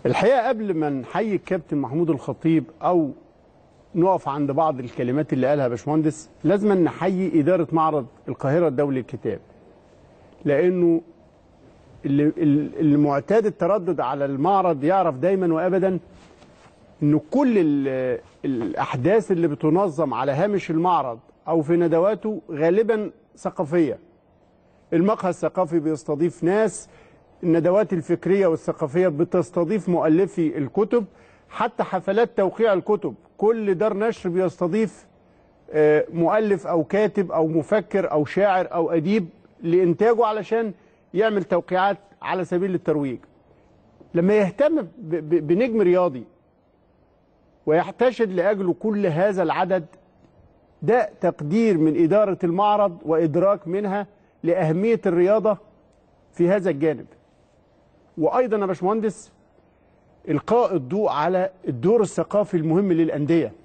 الحقيقه قبل ما نحيي الكابتن محمود الخطيب او نقف عند بعض الكلمات اللي قالها باشمهندس لازم نحيي اداره معرض القاهره الدولي للكتاب لانه اللي اللي معتاد التردد على المعرض يعرف دايما وابدا انه كل ال- الاحداث اللي بتنظم على هامش المعرض او في ندواته غالبا ثقافيه المقهى الثقافي بيستضيف ناس الندوات الفكريه والثقافيه بتستضيف مؤلفي الكتب حتى حفلات توقيع الكتب كل دار نشر بيستضيف آه، مؤلف او كاتب او مفكر او شاعر او اديب لانتاجه علشان يعمل توقيعات على سبيل الترويج لما يهتم ب- ب- بنجم رياضي ويحتشد لاجله كل هذا العدد ده تقدير من اداره المعرض وادراك منها لاهميه الرياضه في هذا الجانب وايضا يا باشمهندس القاء الضوء على الدور الثقافي المهم للانديه